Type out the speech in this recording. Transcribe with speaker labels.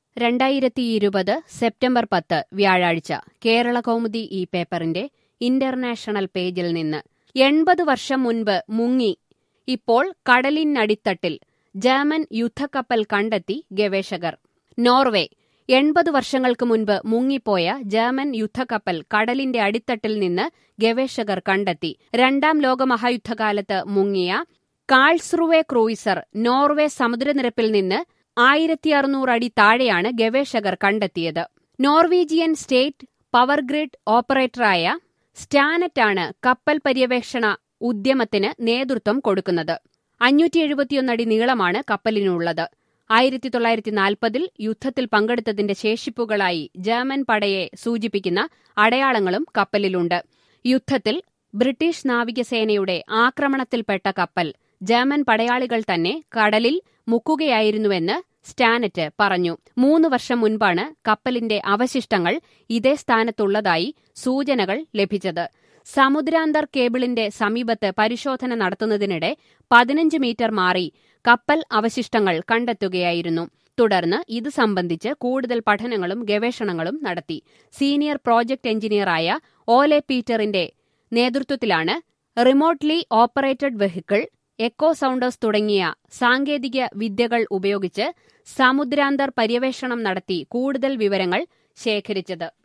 Speaker 1: രണ്ടായിരത്തി ഇരുപത് സെപ്റ്റംബർ പത്ത് വ്യാഴാഴ്ച കേരള കൗമുദി ഈ പേപ്പറിന്റെ ഇന്റർനാഷണൽ പേജിൽ നിന്ന് എൺപത് വർഷം മുൻപ് മുങ്ങി ഇപ്പോൾ കടലിനടിത്തട്ടിൽ ജർമ്മൻ യുദ്ധക്കപ്പൽ കണ്ടെത്തി ഗവേഷകർ നോർവേ എൺപത് വർഷങ്ങൾക്ക് മുൻപ് മുങ്ങിപ്പോയ ജർമ്മൻ യുദ്ധക്കപ്പൽ കടലിന്റെ അടിത്തട്ടിൽ നിന്ന് ഗവേഷകർ കണ്ടെത്തി രണ്ടാം ലോകമഹായുദ്ധകാലത്ത് മുങ്ങിയ കാൾസ്റുവെ ക്രൂയിസർ നോർവേ സമുദ്രനിരപ്പിൽ നിന്ന് ആയിരത്തി അറുന്നൂറ് അടി താഴെയാണ് ഗവേഷകർ കണ്ടെത്തിയത് നോർവീജിയൻ സ്റ്റേറ്റ് പവർ ഗ്രിഡ് ഓപ്പറേറ്ററായ സ്റ്റാനറ്റാണ് കപ്പൽ പര്യവേക്ഷണ ഉദ്യമത്തിന് നേതൃത്വം കൊടുക്കുന്നത് അഞ്ഞൂറ്റി എഴുപത്തിയൊന്നടി നീളമാണ് കപ്പലിനുള്ളത് ആയിരത്തി തൊള്ളായിരത്തി നാൽപ്പതിൽ യുദ്ധത്തിൽ പങ്കെടുത്തതിന്റെ ശേഷിപ്പുകളായി ജർമ്മൻ പടയെ സൂചിപ്പിക്കുന്ന അടയാളങ്ങളും കപ്പലിലുണ്ട് യുദ്ധത്തിൽ ബ്രിട്ടീഷ് നാവികസേനയുടെ ആക്രമണത്തിൽപ്പെട്ട കപ്പൽ ജർമ്മൻ പടയാളികൾ തന്നെ കടലിൽ മുക്കുകയായിരുന്നുവെന്ന് സ്റ്റാനറ്റ് പറഞ്ഞു മൂന്ന് വർഷം മുൻപാണ് കപ്പലിന്റെ അവശിഷ്ടങ്ങൾ ഇതേ സ്ഥാനത്തുള്ളതായി സൂചനകൾ ലഭിച്ചത് സമുദ്രാന്തർ കേബിളിന്റെ സമീപത്ത് പരിശോധന നടത്തുന്നതിനിടെ പതിനഞ്ച് മീറ്റർ മാറി കപ്പൽ അവശിഷ്ടങ്ങൾ കണ്ടെത്തുകയായിരുന്നു തുടർന്ന് ഇത് സംബന്ധിച്ച് കൂടുതൽ പഠനങ്ങളും ഗവേഷണങ്ങളും നടത്തി സീനിയർ പ്രോജക്ട് എഞ്ചിനീയറായ ഓലെ പീറ്ററിന്റെ നേതൃത്വത്തിലാണ് remotely operated vehicle echo sounders തുടങ്ങിയ സാങ്കേതിക വിദ്യകൾ ഉപയോഗിച്ച് സമുദ്രാന്തർ പര്യവേഷണം നടത്തി കൂടുതൽ വിവരങ്ങൾ ശേഖരിച്ചത്